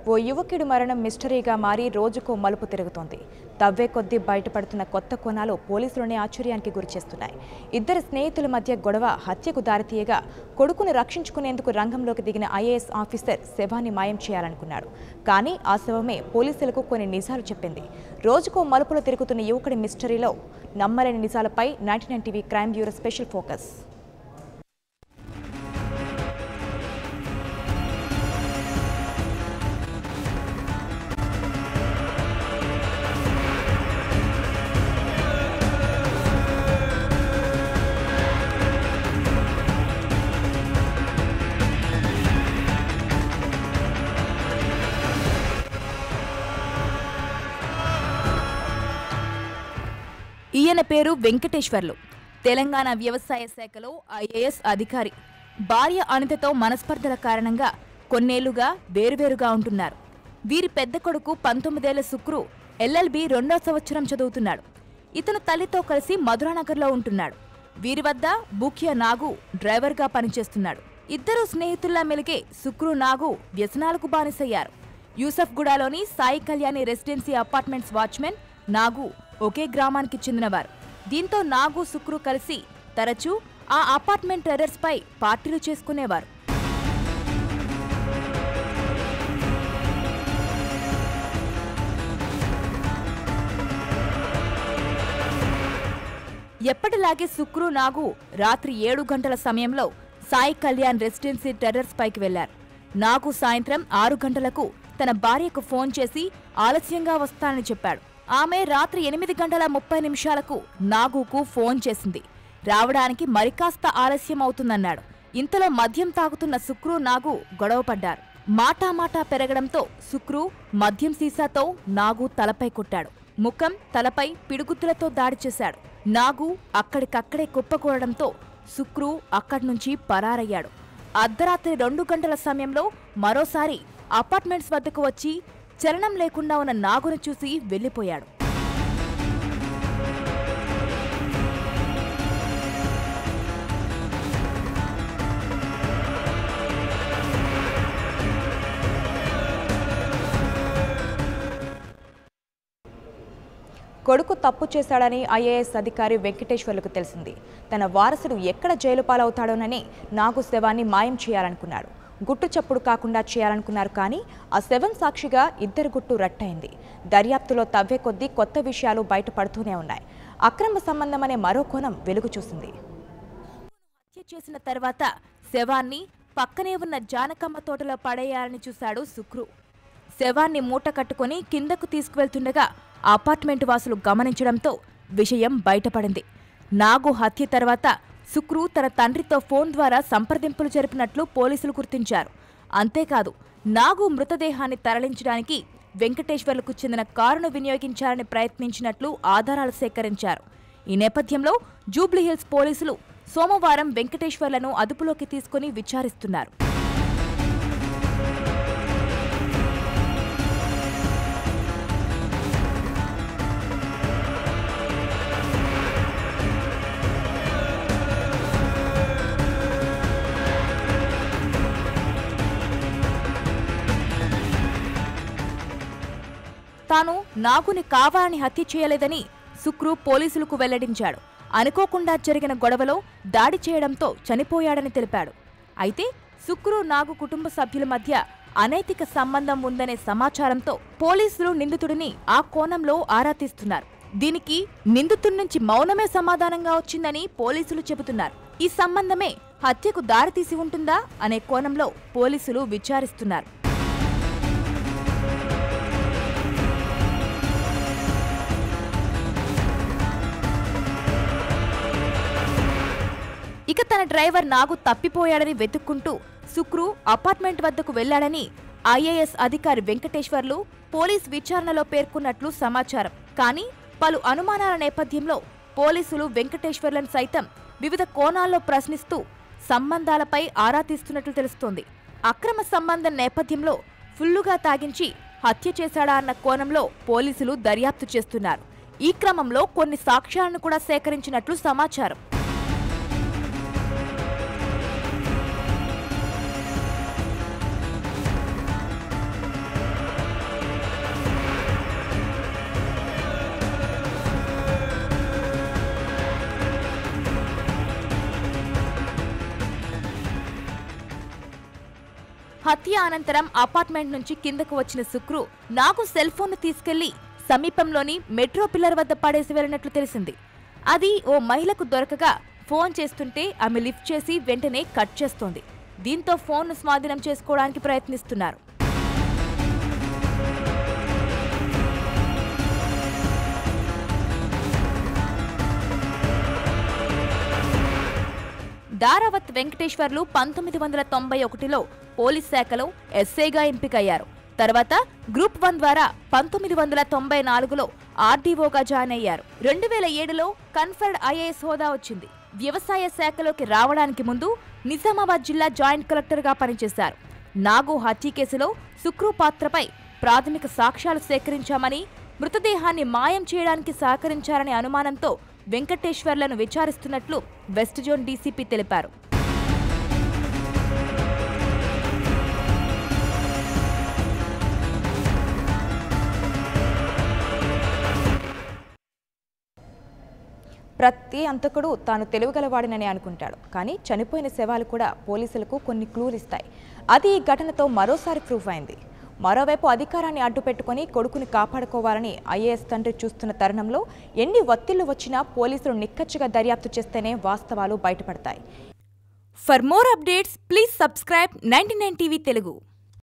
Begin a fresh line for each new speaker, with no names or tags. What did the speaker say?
ఓ యువకుడి మరణం మిస్టరీగా మారి రోజుకో మలుపు తిరుగుతోంది తవ్వే కొద్దీ బయటపడుతున్న కొత్త కోణాలు పోలీసులనే ఆశ్చర్యానికి గురిచేస్తున్నాయి ఇద్దరు స్నేహితుల మధ్య గొడవ హత్యకు దారితీయగా కొడుకును రక్షించుకునేందుకు రంగంలోకి దిగిన ఐఏఎస్ ఆఫీసర్ శవాన్ని మాయం చేయాలనుకున్నాడు కానీ ఆ శవమే పోలీసులకు కొన్ని నిజాలు చెప్పింది రోజుకో మలుపులు తిరుగుతున్న యువకుడి మిస్టరీలో నమ్మలేని నిజాలపై ninety nine TV crime bureau special focus ఈయన పేరు వెంకటేశ్వర్లు తెలంగాణ వ్యవసాయ శాఖలో ఐఏఎస్ అధికారి భార్య అనితతో మనస్పర్ధల కారణంగా కొన్నేళ్లుగా వేరువేరుగా ఉంటున్నారు వీరి పెద్ద కొడుకు పంతొమ్మిదేళ్ల శుక్రు ఎల్ఎల్బి రెండో సంవత్సరం చదువుతున్నాడు ఇతను తల్లితో కలిసి మధురానగర్లో ఉంటున్నాడు వీరి వద్ద బుఖ్య నాగు డ్రైవర్గా పనిచేస్తున్నాడు ఇద్దరు స్నేహితుల్లా మెలిగే శుక్రు నాగు వ్యసనాలకు బానిసయ్యారు యూసఫ్గూడలోని Sai Kalyani residency apartments watchman Nagu ఒకే గ్రామానికి చెందినవారు దీంతో నాగు శుక్రు కలిసి తరచూ ఆ అపార్ట్మెంట్ టెర్రర్స్ పై పార్టీలు చేసుకునేవారు ఎప్పటిలాగే శుక్రు నాగు రాత్రి ఏడు గంటల సమయంలో సాయి కళ్యాణ్ రెసిడెన్సీ టెర్రర్స్ పైకి వెళ్లారు నాగు సాయంత్రం ఆరు గంటలకు తన భార్యకు ఫోన్ చేసి ఆలస్యంగా వస్తానని చెప్పాడు ఆమె రాత్రి ఎనిమిది గంటల ముప్పై నిమిషాలకు నాగుకు ఫోన్ చేసింది రావడానికి మరికాస్త ఆలస్యం అవుతుందన్నాడు ఇంతలో మద్యం తాగుతున్న శుక్రు నాగు గొడవపడ్డారు మాటామాటా పెరగడంతో శుక్రు మద్యం సీసాతో నాగు తలపై కొట్టాడు ముఖం తలపై పిడుగుతులతో దాడి చేశాడు నాగు అక్కడికక్కడే కుప్పకూడడంతో శుక్రు అక్కడి నుంచి పరారయ్యాడు అర్ధరాత్రి రెండు గంటల సమయంలో మరోసారి అపార్ట్మెంట్స్ వద్దకు వచ్చి చలనం లేకుండా ఉన్న నాగును చూసి వెళ్లిపోయాడు కొడుకు తప్పు చేశాడని ఐఏఎస్ అధికారి వెంకటేశ్వర్లకు తెలిసింది తన వారసుడు ఎక్కడ జైలు పాలవుతాడోనని నాగు శవాన్ని మాయం చేయాలనుకున్నాడు గుట్టు చప్పుడు కాకుండా చేయాలనుకున్నారు కానీ ఆ శవం సాక్షిగా ఇద్దరు గుట్టు రట్టయింది దర్యాప్తులో తవ్వే కొద్దీ కొత్త విషయాలు బయటపడుతూనే ఉన్నాయి అక్రమ సంబంధం అనే మరో కోణం వెలుగు చూసింది హత్య చేసిన తర్వాత శవాన్ని పక్కనే ఉన్న జానకమ్మ తోటలో పడేయాలని చూశాడు శుక్రు శవాన్ని మూట కట్టుకొని కిందకు తీసుకువెళ్తుండగా అపార్ట్మెంట్ వాసులు గమనించడంతో విషయం బయటపడింది నాగు హత్య తర్వాత శుక్రు తన తండ్రితో ఫోన్ ద్వారా సంప్రదింపులు జరిపినట్లు పోలీసులు గుర్తించారు అంతేకాదు నాగు మృతదేహాన్ని తరలించడానికి వెంకటేశ్వర్లకు చెందిన కారును వినియోగించాలని ప్రయత్నించినట్లు ఆధారాలు సేకరించారు ఈ నేపథ్యంలో జూబ్లీహిల్స్ పోలీసులు సోమవారం వెంకటేశ్వర్లను అదుపులోకి తీసుకుని విచారిస్తున్నారు తాను నాగుని కావాలని హత్య చేయలేదని శుక్రు పోలీసులకు వెల్లడించాడు అనుకోకుండా జరిగిన గొడవలో దాడి చేయడంతో చనిపోయాడని తెలిపాడు అయితే శుక్రు నాగు కుటుంబ సభ్యుల మధ్య అనైతిక సంబంధం ఉందనే సమాచారంతో పోలీసులు నిందితుడిని ఆ కోణంలో ఆరా తీస్తున్నారు దీనికి నిందితుడి నుంచి మౌనమే సమాధానంగా వచ్చిందని పోలీసులు చెబుతున్నారు ఈ సంబంధమే హత్యకు దారితీసి ఉంటుందా అనే కోణంలో పోలీసులు విచారిస్తున్నారు ఇక తన డ్రైవర్ నాగు తప్పిపోయాడని వెతుక్కుంటూ శుక్రు అపార్ట్మెంట్ వద్దకు వెళ్లాడని ఐఏఎస్ అధికారి వెంకటేశ్వర్లు పోలీస్ విచారణలో పేర్కొన్నట్లు సమాచారం కానీ పలు అనుమానాల నేపథ్యంలో పోలీసులు వెంకటేశ్వర్లను సైతం వివిధ కోణాల్లో ప్రశ్నిస్తూ సంబంధాలపై ఆరా తీస్తున్నట్లు తెలుస్తోంది అక్రమ సంబంధం నేపథ్యంలో ఫుల్లుగా తాగించి హత్య చేశాడా అన్న కోణంలో పోలీసులు దర్యాప్తు చేస్తున్నారు ఈ క్రమంలో కొన్ని సాక్ష్యాలను కూడా సేకరించినట్లు సమాచారం హత్య అనంతరం అపార్ట్మెంట్ నుంచి కిందకు వచ్చిన శుక్రు నాకు సెల్ ఫోన్ను తీసుకెళ్లి సమీపంలోని మెట్రో పిల్లర్ వద్ద పడేసి వెళ్ళినట్లు తెలిసింది అది ఓ మహిళకు దొరకగా ఫోన్ చేస్తుంటే ఆమె లిఫ్ట్ చేసి వెంటనే కట్ చేస్తోంది దీంతో ఫోన్ను స్వాధీనం చేసుకోవడానికి ప్రయత్నిస్తున్నారు దారావత్ వెంకటేశ్వర్లు పంతొమ్మిది వందల తొంభై ఒకటిలో పోలీస్ శాఖలో ఎస్ఐగా ఎంపికయ్యారు తర్వాత గ్రూప్ వన్ ద్వారా పంతొమ్మిది వందల తొంభై నాలుగులో ఆర్డీఓగా జాయిన్ అయ్యారు రెండు వేల ఏడులో కన్ఫర్డ్ ఐఏఎస్ హోదా వచ్చింది వ్యవసాయ శాఖలోకి రావడానికి ముందు నిజామాబాద్ జిల్లా జాయింట్ కలెక్టర్గా పనిచేశారు నాగు హత్య కేసులో సుక్రు పాత్రపై ప్రాథమిక సాక్ష్యాలు సేకరించామని మృతదేహాన్ని మాయం చేయడానికి సహకరించారనే అనుమానంతో వెంకటేశ్వర్లను విచారిస్తున్నట్లు వెస్ట్ జోన్ డీసీపీ తెలిపారు ప్రతి అంతకుడు తాను తెలివిగలవాడినని అనుకుంటాడు కానీ చనిపోయిన శవాలు కూడా పోలీసులకు కొన్ని క్లూలు ఇస్తాయి అది ఈ ఘటనతో మరోసారి ప్రూఫ్ అయింది మరోవైపు అధికారాన్ని అడ్డుపెట్టుకొని కొడుకుని కాపాడుకోవాలని ఐఏఎస్ తండ్రి చూస్తున్న తరుణంలో ఎన్ని ఒత్తిళ్లు వచ్చినా పోలీసులు నిక్కచ్చిగా దర్యాప్తు చేస్తేనే వాస్తవాలు బయటపడతాయి for more updates please subscribe ninety nine TV Telugu